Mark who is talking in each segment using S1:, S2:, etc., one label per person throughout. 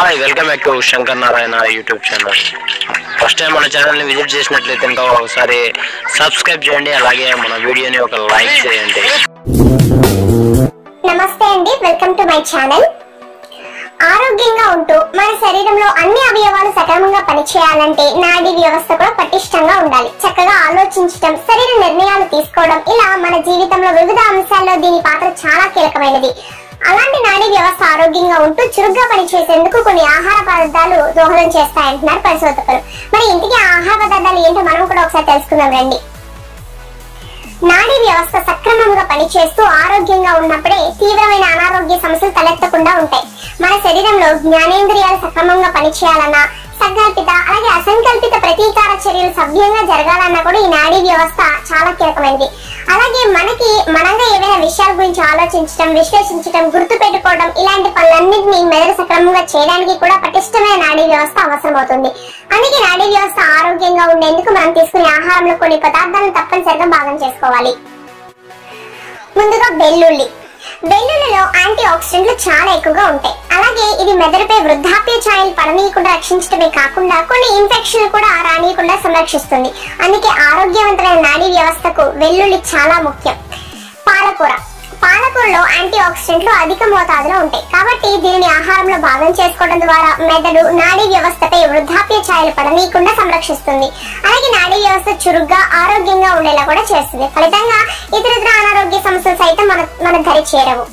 S1: hi welcome back to Shankar Narayana YouTube channel first time మన ఛానల్ని visit చేసినట్లయితే ఇంకా ఒకసారి సబ్స్క్రైబ్ చేయండి అలాగే మన వీడియోని ఒక లైక్ చేయండి
S2: నమస్తే అండి వెల్కమ్ టు మై ఛానల్ ఆరోగ్యంగా ఉంటూ మన శరీరంలో అన్ని అవయవాలు సక్రమంగా పనిచేయాలంటే నాడీ వ్యవస్థ కూడా పటిష్టంగా ఉండాలి చక్కగా ఆలోచించడం శరీర నిర్ణయాలు తీసుకోవడం ఇలా మన జీవితంలో వివిధ అంశాల్లో దీని పాత్ర చాలా కీలకమైనది అలాంటి నాడీ వ్యవస్థ ఆరోగ్యంగా ఉంటూ చురుగ్గా పనిచేసేందుకు కొన్ని ఆహార పదార్థాలు దోహదం చేస్తాయంటున్నారు పరిశోధకులు మరి ఇంతకీ ఆ ఆహార పదార్థాలు ఏంటో మనం కూడా ఒకసారి తెలుసుకుందాం రండి నాడీ వ్యవస్థ సక్రమంగా పనిచేస్తూ ఆరోగ్యంగా ఉన్నప్పుడే తీవ్రమైన అనారోగ్య సమస్యలు తలెత్తకుండా ఉంటాయి మన శరీరంలో జ్ఞానేంద్రియాలు సక్రమంగా పనిచేయాలన్నా సంకల్పిత అలాగే అసంకల్పిత ప్రతీకార చర్యలు సవ్యంగా జరగాలన్నా కూడా ఈ నాడీ వ్యవస్థ చాలా కీలకమైనది అలాగే మనకి మనంగా ఏవైనా విషయాల గురించి ఆలోచించడం విశ్లేషించడం గుర్తు పెట్టుకోవడం ఇలాంటి పనులన్నింటినీ మెదడు సక్రమంగా చేయడానికి కూడా పటిష్టమైన నాడీ వ్యవస్థ అవసరమవుతుంది అందుకే నాడీ వ్యవస్థ ఆరోగ్యంగా ఉండేందుకు మనం తీసుకునే ఆహారంలో కొన్ని పదార్థాలను తప్పనిసరిగా భాగం చేసుకోవాలి ముందుగా వెల్లుల్లి వెల్లుల్లిలో యాంటీ ఆక్సిడెంట్లు చాలా ఎక్కువగా ఉంటాయి అలాగే ఇది మెదడుపై వృద్ధాప్య ఛాయలు పడనీయకుండా రక్షించడమే కాకుండా కొన్ని ఇన్ఫెక్షన్లు కూడా రానియకుండా సంరక్షిస్తుంది అందుకే ఆరోగ్యవంతమైన నాడీ వ్యవస్థకు వెల్లుల్లి చాలా ముఖ్యం పాలకూర పాలకూరలో యాంటీ ఆక్సిడెంట్లు అధిక మోతాదులో ఉంటాయి కాబట్టి దీనిని ఆహారంలో భాగం చేసుకోవడం ద్వారా మెదడు నాడీ వ్యవస్థపై వృద్ధాప్య ఛాయలు పడనీయకుండా సంరక్షిస్తుంది అలాగే నాడీ వ్యవస్థ చురుగ్గా ఆరోగ్యంగా ఉండేలా కూడా చేస్తుంది ఫలితంగా ఇతరితర అనారోగ్య సమస్యలు సైతం మన మన దరి చేరవు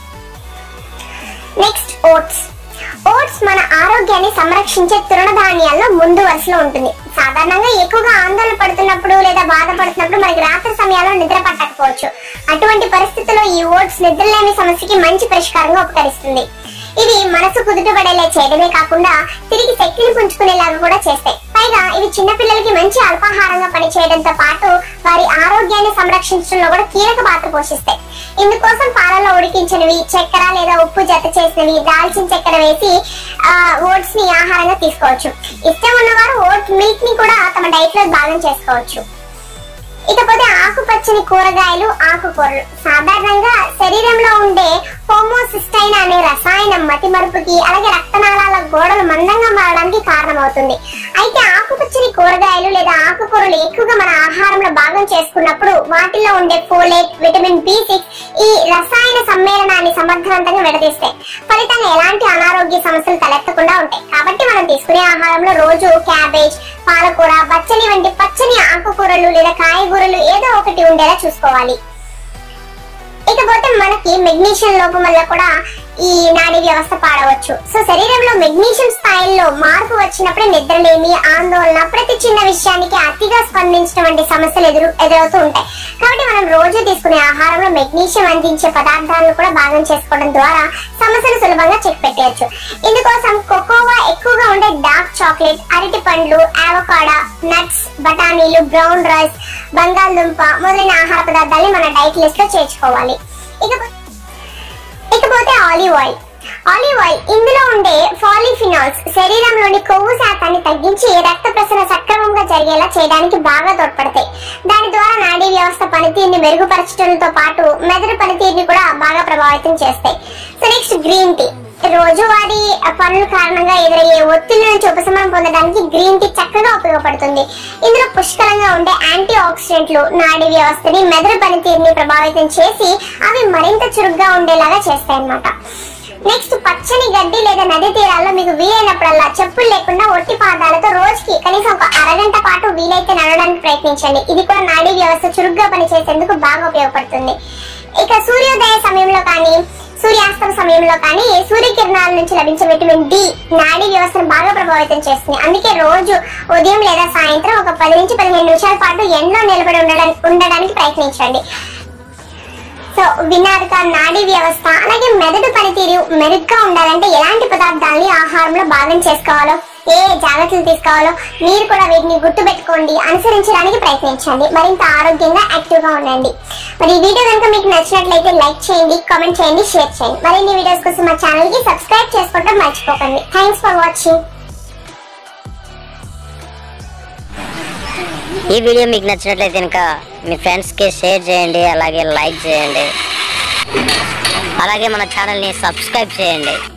S2: నెక్స్ట్ ఓట్స్ ఓట్స్ మన ఆరోగ్యాన్ని సంరక్షించే తృణధాన్యాల్లో ముందు వరుసలో ఉంటుంది సాధారణంగా ఎక్కువగా ఆందోళన పడుతున్నప్పుడు లేదా బాధపడుతున్నప్పుడు మనకి రాత్రి సమయాల్లో నిద్ర పట్టకపోవచ్చు అటువంటి పరిస్థితుల్లో ఈ ఓట్స్ నిద్రలేని సమస్యకి మంచి పరిష్కారంగా ఉపకరిస్తుంది ఇవి మనసు కుదుటపడేలా చేయడమే కాకుండా తిరిగి శక్తిని పుంజుకునేలాగా కూడా చేస్తాయి పైగా ఇవి చిన్నపిల్లలకి మంచి అల్పాహారంగా పనిచేయడంతో పాటు వారి ఆరోగ్యాన్ని సంరక్షించడంలో కూడా కీలక పాత్ర పోషిస్తాయి ఇందుకోసం పాలలో ఉడికించినవి చక్కెర లేదా ఉప్పు జత చేసినవి దాల్చిన చక్కెర వేసి ఓట్స్ ని ఆహారంగా తీసుకోవచ్చు ఇష్టం ఉన్నవారు ఓట్ మిల్క్ ని కూడా తమ డైట్ లో భాగం చేసుకోవచ్చు ఇకపోతే ఆకుపచ్చని కూరగాయలు ఆకుకూరలు సాధారణంగా శరీరంలో ఉండే హోమోసిస్టైన్ అనే రసాయనం మతిమరుపుకి అలాగే రక్తనాళాల గోడలు మందంగా మారడానికి కారణమవుతుంది అయితే ఆకుపచ్చని కూరగాయలు లేదా ఆకుకూరలు ఎక్కువగా మన ఆహారంలో భాగం చేసుకున్నప్పుడు వాటిలో ఉండే ఫోలేట్ విటమిన్ బి సిక్స్ ఈ రసాయన సమ్మేళనాన్ని సమర్థవంతంగా విడదీస్తాయి ఫలితంగా ఎలాంటి అనారోగ్య సమస్యలు తలెత్తకుండా ఉంటాయి కాబట్టి మనం తీసుకునే ఆహారంలో రోజు క్యాబేజ్ పాలకూర బచ్చలి వంటి పచ్చని ఆకుకూరలు లేదా కాయగూరలు ఏదో ఒకటి ఉండేలా చూసుకోవాలి ఇకపోతే మనకి మెగ్నీషియం లోపం వల్ల కూడా ఈ నాడీ వ్యవస్థ పాడవచ్చు సో శరీరంలో మెగ్నీషియం స్థాయిల్లో మార్పు వచ్చినప్పుడే నిద్రలేమి ఆందోళన ప్రతి చిన్న విషయానికి అతిగా స్పందించడం వంటి సమస్యలు ఎదురు ఎదురవుతూ ఉంటాయి కాబట్టి మనం రోజు తీసుకునే ఆహారంలో మెగ్నీషియం అందించే పదార్థాలను కూడా భాగం చేసుకోవడం ద్వారా సమస్యలు సులభంగా చెక్ పెట్టేయచ్చు ఇందుకోసం కోకోవా ఎక్కువగా ఉండే డార్క్ చాక్లెట్ అరటి పండ్లు ఆవకాడా నట్స్ బఠానీలు బ్రౌన్ రైస్ బంగాళదుంప మొదలైన ఆహార పదార్థాలని మన డైట్ లిస్ట్ లో చేర్చుకోవాలి ఇకపోతే ఇకపోతే ఆలివ్ ఆయిల్ ఆలివ్ ఆయిల్ ఇందులో ఉండే పాలిఫినాల్స్ శరీరంలోని కొవ్వు శాతాన్ని తగ్గించి రక్త ప్రసరణ సక్రమంగా జరిగేలా చేయడానికి బాగా తోడ్పడతాయి దాని ద్వారా నాడీ వ్యవస్థ పనితీరుని మెరుగుపరచడంతో పాటు మెదడు పనితీరుని కూడా బాగా ప్రభావితం చేస్తాయి సో నెక్స్ట్ గ్రీన్ టీ రోజువారీ పనుల కారణంగా ఎదురయ్యే ఒత్తిడి నుంచి ఉపశమనం పొందడానికి గ్రీన్ టీ చక్కగా ఉపయోగపడుతుంది ఇందులో పుష్కలంగా ఉండే యాంటీ ఆక్సిడెంట్లు నాడీ వ్యవస్థని మెదడు పనితీరుని ప్రభావితం చేసి అవి మరింత చురుగ్గా ఉండేలాగా చేస్తాయి అన్నమాట నెక్స్ట్ పచ్చని గడ్డి లేదా నది తీరాల్లో మీకు వీలైనప్పుడల్లా చెప్పులు లేకుండా ఒట్టి పాదాలతో రోజుకి కనీసం ఒక అరగంట పాటు వీలైతే నడవడానికి ప్రయత్నించండి ఇది కూడా నాడీ వ్యవస్థ చురుగ్గా పనిచేసేందుకు బాగా ఉపయోగపడుతుంది ఇక సూర్యోదయ సమయంలో కానీ సూర్యాస్తమ సమయంలో కానీ సూర్యకిరణాల నుంచి లభించే విటమిన్ డి నాడీ వ్యవస్థను బాగా ప్రభావితం చేస్తుంది అందుకే రోజు ఉదయం లేదా సాయంత్రం ఒక పది నుంచి పదిహేను నిమిషాల పాటు ఎండలో నిలబడి ఉండడానికి ఉండడానికి ప్రయత్నించండి సో వినారుగా నాడీ వ్యవస్థ అలాగే మెదడు పనితీరు మెరుగ్గా ఉండాలంటే ఎలాంటి పదార్థాలని ఆహారంలో భాగం చేసుకోవాలో ఏ జాగ్రత్తలు తీసుకోవాలో మీరు కూడా వీటిని గుర్తుపెట్టుకోండి అనుసరించడానికి ప్రయత్నించండి మరింత ఆరోగ్యంగా యాక్టివ్ గా ఉండండి మరి ఈ వీడియో కనుక మీకు నచ్చినట్లయితే లైక్ చేయండి కామెంట్ చేయండి షేర్ చేయండి మరిన్ని వీడియోస్ కోసం మా ఛానల్ కి సబ్స్క్రైబ్ చేసుకోవడం మర్చిపోకండి థ్యాంక్స్ ఫర్ వాచింగ్
S3: ఈ వీడియో మీకు నచ్చినట్లయితే కనుక మీ ఫ్రెండ్స్కి షేర్ చేయండి అలాగే లైక్ చేయండి అలాగే మన ఛానల్ని సబ్స్క్రైబ్ చేయండి